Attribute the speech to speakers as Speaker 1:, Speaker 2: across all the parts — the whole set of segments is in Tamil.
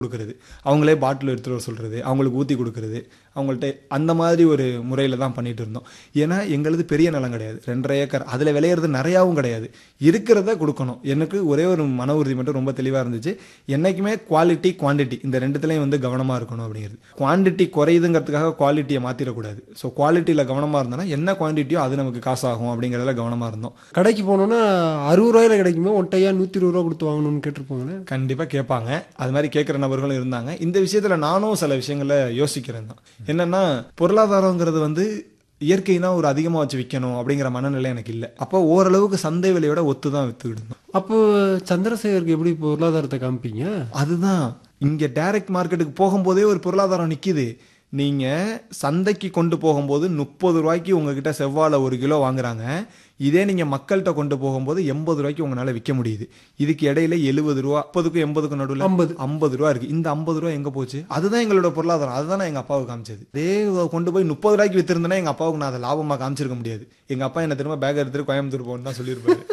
Speaker 1: கொடுக்கறது அவங்களே பாட்டில் எடுத்துகிட்டு வர சொல்கிறது அவங்களுக்கு ஊற்றி கொடுக்கறது அவங்கள்ட்ட அந்த மாதிரி ஒரு முறையில் தான் பண்ணிட்டு இருந்தோம் ஏன்னா எங்களுது பெரிய நிலம் கிடையாது ரெண்டரை ஏக்கர் அதில் விளையிறது நிறையாவும் கிடையாது இருக்கிறத கொடுக்கணும் எனக்கு ஒரே ஒரு மன உறுதி மட்டும் ரொம்ப தெளிவாக இருந்துச்சு என்றைக்குமே குவாலிட்டி குவாண்டிட்டி இந்த ரெண்டுத்துலேயும் வந்து கவனமாக இருக்கணும் அப்படிங்கிறது குவாண்டிட்டி குறையுதுங்கிறதுக்காக குவாலிட்டியை மாற்றிடக்கூடாது ஸோ குவாலிட்டியில் கவனமாக இருந்தோன்னா என்ன குவான்டிட்டியோ அது நமக்கு காசாகும் அப்படிங்கிறதுல கவனமாக இருந்தோம்
Speaker 2: கடைக்கு போனோம்னா அறுபது ரூபாயில கிடைக்குமே ஒட்டையா நூற்றி இருபது ரூபா கொடுத்து வாங்கணும்னு கேட்டிருப்பாங்களே
Speaker 1: கண்டிப்பாக கேட்பாங்க அது மாதிரி கேட்குற நபர்களும் இருந்தாங்க இந்த விஷயத்தில் நானும் சில விஷயங்களை யோசிக்கிறேன் தான் என்னென்னா பொருளாதாரங்கிறது வந்து இயற்கைனா ஒரு அதிகமாக வச்சு விற்கணும் அப்படிங்கிற மனநிலை எனக்கு இல்லை அப்போ ஓரளவுக்கு சந்தை விலையோட ஒத்து தான் விற்றுக்கிட்டு
Speaker 2: அப்போ சந்திரசேகருக்கு எப்படி பொருளாதாரத்தை காமிப்பீங்க
Speaker 1: அதுதான் இங்கே டைரக்ட் மார்க்கெட்டுக்கு போகும்போதே ஒரு பொருளாதாரம் நிற்கிது நீங்கள் சந்தைக்கு கொண்டு போகும்போது முப்பது ரூபாய்க்கு உங்ககிட்ட செவ்வாழை ஒரு கிலோ வாங்குறாங்க இதே நீங்கள் மக்கள்கிட்ட கொண்டு போகும்போது எண்பது ரூபாய்க்கு உங்களால் விற்க முடியுது இதுக்கு இடையில எழுபது ரூபா முப்பதுக்கும் எண்பதுக்கும் நடுவில்
Speaker 2: ஐம்பது
Speaker 1: ஐம்பது ரூபா இருக்கு இந்த ஐம்பது ரூபா எங்க போச்சு அதுதான் எங்களோட பொருளாதாரம் அதுதான் எங்க அப்பாவுக்கு காமிச்சது அதே கொண்டு போய் முப்பது ரூபாய்க்கு வித்திருந்தேன்னா எங்க அப்பாவுக்கு நான் அதை லாபமா காமிச்சிருக்க முடியாது எங்க அப்பா என்ன திரும்ப பேக் எடுத்துட்டு கோயம்புத்தூர் போகணும்னு தான் சொல்லியிருப்பாரு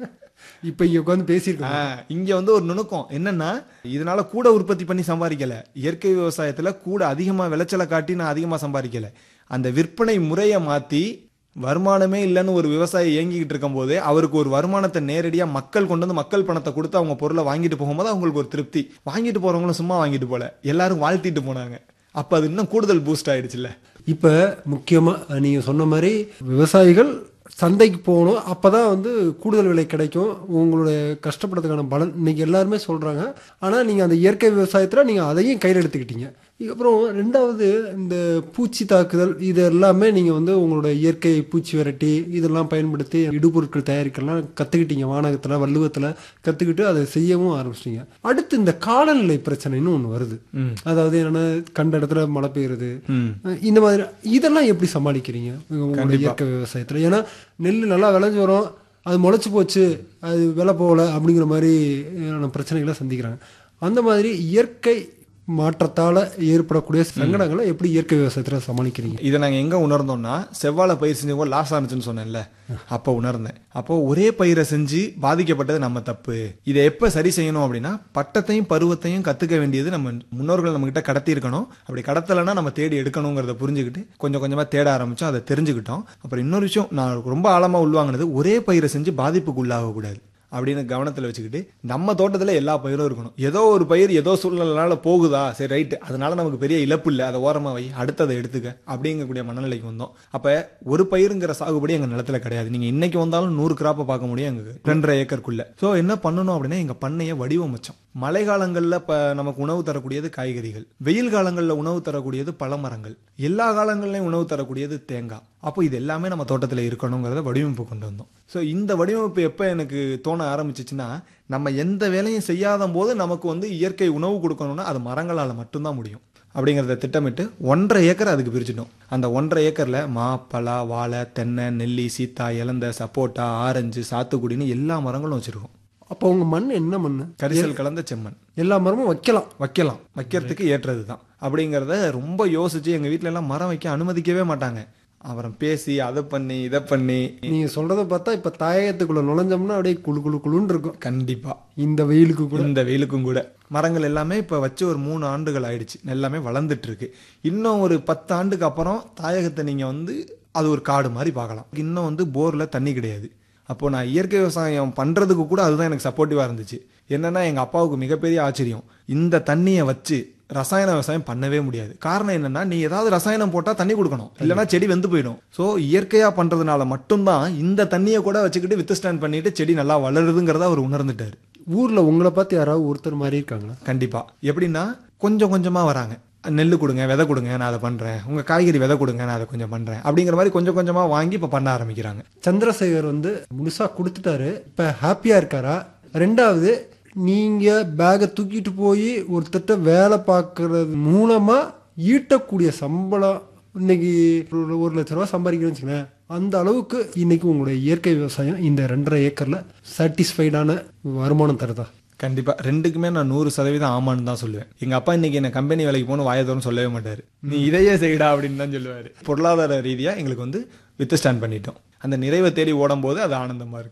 Speaker 2: இப்போ இங்க உட்காந்து பேசியிருக்கோம்
Speaker 1: ஆ, இங்க வந்து ஒரு நுணுக்கம் என்னன்னா இதனால கூட உற்பத்தி பண்ணி சம்பாதிக்கல இயற்கை விவசாயத்துல கூட அதிகமா விளைச்சலை காட்டி நான் அதிகமா சம்பாதிக்கல அந்த விற்பனை முறையை மாத்தி வருமானமே இல்லைன்னு ஒரு விவசாயி இயங்கிக்கிட்டு இருக்கும்போது அவருக்கு ஒரு வருமானத்தை நேரடியா மக்கள் கொண்டு வந்து மக்கள் பணத்தை கொடுத்து அவங்க பொருளை வாங்கிட்டு போகும்போது அவங்களுக்கு ஒரு திருப்தி வாங்கிட்டு போறவங்களும் சும்மா வாங்கிட்டு போல எல்லாரும் வாழ்த்திட்டு போனாங்க அப்ப அது இன்னும் கூடுதல் பூஸ்ட் ஆயிடுச்சுல்ல
Speaker 2: இப்போ முக்கியமாக நீங்கள் சொன்ன மாதிரி விவசாயிகள் சந்தைக்கு போகணும் அப்போ தான் வந்து கூடுதல் விலை கிடைக்கும் உங்களுடைய கஷ்டப்படுறதுக்கான பலன் இன்னைக்கு எல்லாருமே சொல்கிறாங்க ஆனால் நீங்கள் அந்த இயற்கை விவசாயத்தில் நீங்கள் அதையும் கையில் எடுத்துக்கிட்டீங்க அப்புறம் ரெண்டாவது இந்த பூச்சி தாக்குதல் இது எல்லாமே நீங்கள் வந்து உங்களோட இயற்கை பூச்சி விரட்டி இதெல்லாம் பயன்படுத்தி இடுபொருட்கள் தயாரிக்கலாம் கற்றுக்கிட்டீங்க வானகத்தில் வள்ளுவத்தில் கற்றுக்கிட்டு அதை செய்யவும் ஆரம்பிச்சிட்டீங்க அடுத்து இந்த காலநிலை பிரச்சனைன்னு ஒன்று வருது
Speaker 1: ம்.
Speaker 2: அதாவது என்னன்னா கண்ட இடத்துல மழை பெய்யுறது
Speaker 1: ம்.
Speaker 2: இந்த மாதிரி இதெல்லாம் எப்படி சமாளிக்கிறீங்க உங்களோட இயற்கை விவசாயத்தில் ஏன்னா நெல் நல்லா விளைஞ்சு வரும் அது முளைச்சு போச்சு அது விலை போகல அப்படிங்கிற மாதிரி அஹ், பிரச்சனைகளை சந்திக்கிறாங்க அந்த மாதிரி இயற்கை மாற்றத்தால் ஏற்படக்கூடிய சங்கடங்களை எப்படி இயற்கை விவசாயத்தில் சமாளிக்கிறீங்க
Speaker 1: இதை நாங்கள் எங்கே உணர்ந்தோம்னா செவ்வாழை பயிர் செஞ்சவங்க லாஸ் ஆனிச்சுன்னு சொன்னேன்ல அப்போ உணர்ந்தேன் அப்போ ஒரே பயிரை செஞ்சு பாதிக்கப்பட்டது நம்ம தப்பு இதை எப்போ சரி செய்யணும் அப்படின்னா பட்டத்தையும் பருவத்தையும் கற்றுக்க வேண்டியது நம்ம முன்னோர்கள் நம்மக்கிட்ட கடத்தி இருக்கணும் அப்படி கடத்தலைன்னா நம்ம தேடி எடுக்கணுங்கிறத புரிஞ்சுக்கிட்டு கொஞ்சம் கொஞ்சமாக தேட ஆரம்பித்தோம் அதை தெரிஞ்சுக்கிட்டோம் அப்புறம் இன்னொரு விஷயம் நான் ரொம்ப ஆழமாக உள்வாங்கினது ஒரே பயிரை செஞ்சு பாதிப்புக்கு உள்ளாகக்கூடாது அப்படின்னு கவனத்தில் வச்சுக்கிட்டு நம்ம தோட்டத்தில் எல்லா பயிரும் இருக்கணும் ஏதோ ஒரு பயிர் ஏதோ சூழ்நிலைனால போகுதா சரி ரைட்டு அதனால நமக்கு பெரிய இழப்பு இல்லை அதை ஓரமாக வை அடுத்ததை எடுத்துக்க அப்படிங்கக்கூடிய மனநிலைக்கு வந்தோம் அப்போ ஒரு பயிருங்கிற சாகுபடி எங்கள் நிலத்துல கிடையாது நீங்கள் இன்னைக்கு வந்தாலும் நூறு கிராப்பை பார்க்க முடியும் எங்களுக்கு ரெண்டரை ஏக்கருக்குள்ள ஸோ என்ன பண்ணணும் அப்படின்னா எங்கள் பண்ணையை வடிவமைச்சோம் மழை காலங்களில் இப்போ நமக்கு உணவு தரக்கூடியது காய்கறிகள் வெயில் காலங்களில் உணவு தரக்கூடியது பழமரங்கள் எல்லா காலங்கள்லையும் உணவு தரக்கூடியது தேங்காய் அப்போ இது எல்லாமே நம்ம தோட்டத்தில் இருக்கணுங்கிறத வடிவமைப்பு கொண்டு வந்தோம் ஸோ இந்த வடிவமைப்பு எப்போ எனக்கு தோண ஆரம்பிச்சிச்சுன்னா நம்ம எந்த வேலையும் செய்யாத போது நமக்கு வந்து இயற்கை உணவு கொடுக்கணும்னா அது மரங்களால் மட்டும்தான் முடியும் அப்படிங்கிறத திட்டமிட்டு ஒன்றரை ஏக்கர் அதுக்கு பிரிச்சிட்டோம் அந்த ஒன்றரை ஏக்கரில் மா பலா வாழை தென்னை நெல்லி சீத்தா இலந்த சப்போட்டா ஆரஞ்சு சாத்துக்குடின்னு எல்லா மரங்களும் வச்சுருக்கோம்
Speaker 2: அப்போ உங்கள் மண் என்ன மண்
Speaker 1: கரிசல் கலந்த செம்மண்
Speaker 2: எல்லா மரமும் வைக்கலாம்
Speaker 1: வைக்கலாம் வைக்கிறதுக்கு ஏற்றது தான் அப்படிங்கிறத ரொம்ப யோசிச்சு எங்கள் வீட்ல எல்லாம் மரம் வைக்க அனுமதிக்கவே மாட்டாங்க அப்புறம் பேசி அதை பண்ணி இதை பண்ணி
Speaker 2: நீங்கள் சொல்கிறத பார்த்தா இப்போ தாயகத்துக்குள்ளே நுழைஞ்சோம்னா அப்படியே குளு குளு குளுன்னு இருக்கும்
Speaker 1: கண்டிப்பா
Speaker 2: இந்த வெயிலுக்கு கூட
Speaker 1: இந்த வெயிலுக்கும் கூட மரங்கள் எல்லாமே இப்போ வச்சு ஒரு மூணு ஆண்டுகள் ஆயிடுச்சு எல்லாமே வளர்ந்துட்டு இருக்கு இன்னும் ஒரு பத்து ஆண்டுக்கு அப்புறம் தாயகத்தை நீங்கள் வந்து அது ஒரு காடு மாதிரி பார்க்கலாம் இன்னும் வந்து போரில் தண்ணி கிடையாது அப்போ நான் இயற்கை விவசாயம் பண்ணுறதுக்கு கூட அதுதான் எனக்கு சப்போர்ட்டிவாக இருந்துச்சு என்னன்னா எங்கள் அப்பாவுக்கு மிகப்பெரிய ஆச்சரியம் இந்த தண்ணியை வச்சு ரசாயன விவசாயம் பண்ணவே முடியாது காரணம் என்னன்னா நீ ஏதாவது ரசாயனம் போட்டால் தண்ணி கொடுக்கணும் இல்லைன்னா செடி வெந்து போயிடும் ஸோ இயற்கையாக பண்ணுறதுனால மட்டும்தான் இந்த தண்ணியை கூட வச்சுக்கிட்டு வித் ஸ்டாண்ட் பண்ணிட்டு செடி நல்லா வளருதுங்கிறத அவர் உணர்ந்துட்டார்
Speaker 2: ஊரில் உங்களை பார்த்து யாராவது ஒருத்தர் மாதிரி இருக்காங்களா
Speaker 1: கண்டிப்பா எப்படின்னா கொஞ்சம் கொஞ்சமா வராங்க நெல் கொடுங்க விதை கொடுங்க நான் அதை பண்றேன் உங்க காய்கறி விதை கொடுங்க நான் அதை கொஞ்சம் பண்றேன் அப்படிங்கிற மாதிரி கொஞ்சம் கொஞ்சமா வாங்கி இப்ப பண்ண ஆரம்பிக்கிறாங்க
Speaker 2: சந்திரசேகர் வந்து முழுசா கொடுத்துட்டாரு இப்ப ஹாப்பியா இருக்காரா ரெண்டாவது நீங்க பேகை தூக்கிட்டு போய் ஒருத்தட்ட வேலை பார்க்கறது மூலமா ஈட்டக்கூடிய சம்பளம் இன்னைக்கு ஒரு ஒரு லட்ச ரூபா சம்பாதிக்கிறேன்னு வச்சுக்கோங்களேன் அந்த அளவுக்கு இன்னைக்கு உங்களுடைய இயற்கை விவசாயம் இந்த ரெண்டரை ஏக்கர்ல சாட்டிஸ்ஃபைடான வருமானம் தருதா
Speaker 1: கண்டிப்பா ரெண்டுக்குமே நான் நூறு சதவீதம் ஆமான்னு தான் சொல்லுவேன் எங்க அப்பா இன்னைக்கு என்ன கம்பெனி வேலைக்கு போகணும் வாயத்தோன்னு சொல்லவே மாட்டாரு நீ இதையே செய்யடா அப்படின்னு தான் சொல்லுவாரு பொருளாதார ரீதியா எங்களுக்கு வந்து வித் ஸ்டாண்ட் பண்ணிட்டோம் அந்த நிறைவை தேடி ஓடும் போது அது ஆனந்தமா இருக்கு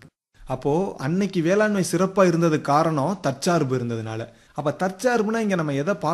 Speaker 1: அப்போ அன்னைக்கு வேளாண்மை சிறப்பா இருந்தது காரணம் தற்சார்பு இருந்ததுனால அப்ப தற்சார்புனா இங்க நம்ம எதை